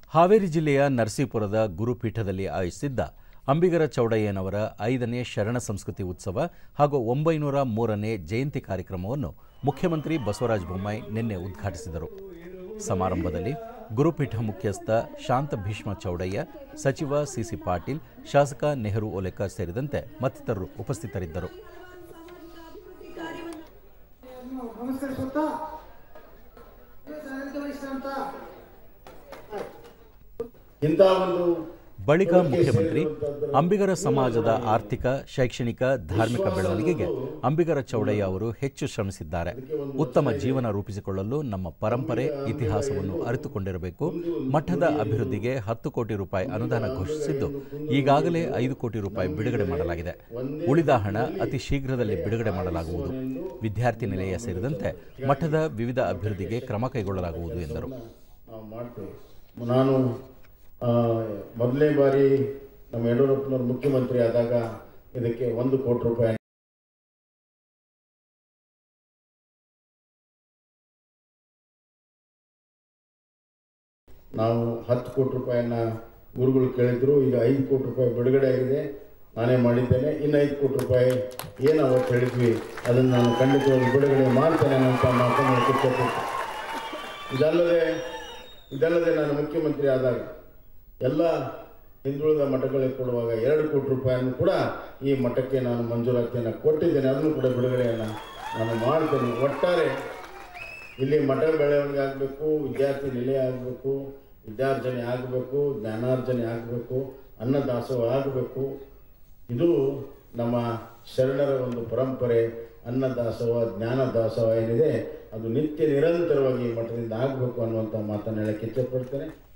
ಹಾವೇರಿ ಜಿಲ್ಲೆಯ ನರಸೀಪುರದ ಗುರುಪೀಠದಲ್ಲಿ ಆಯೋಜಿಸಿದ್ದ ಅಂಬಿಗರ ಚೌಡಯ್ಯನವರ ಐದನೇ ಶರಣ ಸಂಸ್ಕೃತಿ ಉತ್ಸವ ಹಾಗೂ ಒಂಬೈನೂರ ಮೂರನೇ ಜಯಂತಿ ಕಾರ್ಯಕ್ರಮವನ್ನು ಮುಖ್ಯಮಂತ್ರಿ ಬಸವರಾಜ ಬೊಮ್ಮಾಯಿ ನಿನ್ನೆ ಉದ್ಘಾಟಿಸಿದರು ಸಮಾರಂಭದಲ್ಲಿ ಗುರುಪೀಠ ಮುಖ್ಯಸ್ಥ ಶಾಂತ ಭೀಷ್ಮ ಚೌಡಯ್ಯ ಸಚಿವ ಸಿಸಿ ಪಾಟೀಲ್ ಶಾಸಕ ನೆಹರು ಓಲೆಕ ಸೇರಿದಂತೆ ಮತ್ತಿತರರು ಉಪಸ್ಥಿತರಿದ್ದರು ನಮಸ್ಕರಿಸುತ್ತಾ ಅಂತ ಇಂಥ ಒಂದು ಬಳಿಕ ಮುಖ್ಯಮಂತ್ರಿ ಅಂಬಿಗರ ಸಮಾಜದ ಆರ್ಥಿಕ ಶೈಕ್ಷಣಿಕ ಧಾರ್ಮಿಕ ಬೆಳವಣಿಗೆಗೆ ಅಂಬಿಗರ ಚೌಡಯ್ಯ ಅವರು ಹೆಚ್ಚು ಶ್ರಮಿಸಿದ್ದಾರೆ ಉತ್ತಮ ಜೀವನ ರೂಪಿಸಿಕೊಳ್ಳಲು ನಮ್ಮ ಪರಂಪರೆ ಇತಿಹಾಸವನ್ನು ಅರಿತುಕೊಂಡಿರಬೇಕು ಮಠದ ಅಭಿವೃದ್ಧಿಗೆ ಹತ್ತು ಕೋಟಿ ರೂಪಾಯಿ ಅನುದಾನ ಘೋಷಿಸಿದ್ದು ಈಗಾಗಲೇ ಐದು ಕೋಟಿ ರೂಪಾಯಿ ಬಿಡುಗಡೆ ಮಾಡಲಾಗಿದೆ ಉಳಿದ ಹಣ ಅತಿ ಶೀಘ್ರದಲ್ಲಿ ಬಿಡುಗಡೆ ಮಾಡಲಾಗುವುದು ವಿದ್ಯಾರ್ಥಿ ನಿಲಯ ಸೇರಿದಂತೆ ಮಠದ ವಿವಿಧ ಅಭಿವೃದ್ಧಿಗೆ ಕ್ರಮ ಕೈಗೊಳ್ಳಲಾಗುವುದು ಎಂದರು ನಾವು ಮಾಡ್ತೇವೆ ನಾನು ಆ, ಮೊದಲನೇ ಬಾರಿ ನಮ್ಮ ಯಡಿಯೂರಪ್ಪನವ್ರು ಮುಖ್ಯಮಂತ್ರಿ ಆದಾಗ ಇದಕ್ಕೆ ಒಂದು ಕೋಟಿ ರೂಪಾಯಿ ನಾವು ಹತ್ತು ಕೋಟಿ ರೂಪಾಯಿನ ಗುರುಗಳು ಕೇಳಿದ್ರು ಈಗ ಐದು ಕೋಟಿ ರೂಪಾಯಿ ಬಿಡುಗಡೆ ಆಗಿದೆ ನಾನೇ ಮಾಡಿದ್ದೇನೆ ಇನ್ನು ಐದು ಕೋಟಿ ರೂಪಾಯಿ ಏನು ಅವತ್ತು ಹೇಳಿದ್ವಿ ಅದನ್ನು ನಾನು ಖಂಡಿತವಾಗಿ ಬಿಡುಗಡೆ ಮಾಡ್ತೇನೆ ಅಂತ ಮಾತನ್ನು ಇಷ್ಟಪಟ್ಟು ಇದಲ್ಲದೆ ಇದಲ್ಲದೆ ನಾನು ಮುಖ್ಯಮಂತ್ರಿ ಆದಾಗ ಎಲ್ಲ ಹಿಂದುಳಿದ ಮಠಗಳಿಗೆ ಕೊಡುವಾಗ ಎರಡು ಕೋಟಿ ರೂಪಾಯಿಯನ್ನು ಕೂಡ ಈ ಮಠಕ್ಕೆ ನಾನು ಮಂಜೂರಾತಿಯನ್ನು ಕೊಟ್ಟಿದ್ದೇನೆ ಅದನ್ನು ಕೂಡ ಬಿಡುಗಡೆಯನ್ನು ನಾನು ಮಾಡ್ತೇನೆ ಒಟ್ಟಾರೆ ಇಲ್ಲಿ ಮಠ ಬೆಳವಣಿಗೆ ಆಗಬೇಕು ವಿದ್ಯಾರ್ಥಿ ನಿಲಯ ಆಗಬೇಕು ವಿದ್ಯಾರ್ಜನೆ ಆಗಬೇಕು ಜ್ಞಾನಾರ್ಜನೆ ಆಗಬೇಕು ಅನ್ನದಾಸೋಹ ಆಗಬೇಕು ಇದು ನಮ್ಮ ಶರಣರ ಒಂದು ಪರಂಪರೆ ಅನ್ನದಾಸೋಹ ಜ್ಞಾನ ದಾಸೋಹ ಏನಿದೆ ಅದು ನಿತ್ಯ ನಿರಂತರವಾಗಿ ಈ ಮಠದಿಂದ ಆಗಬೇಕು ಅನ್ನುವಂಥ ಮಾತನ್ನು ಹೇಳಕ್ಕೆ ಇಚ್ಛೆಪಡ್ತೇನೆ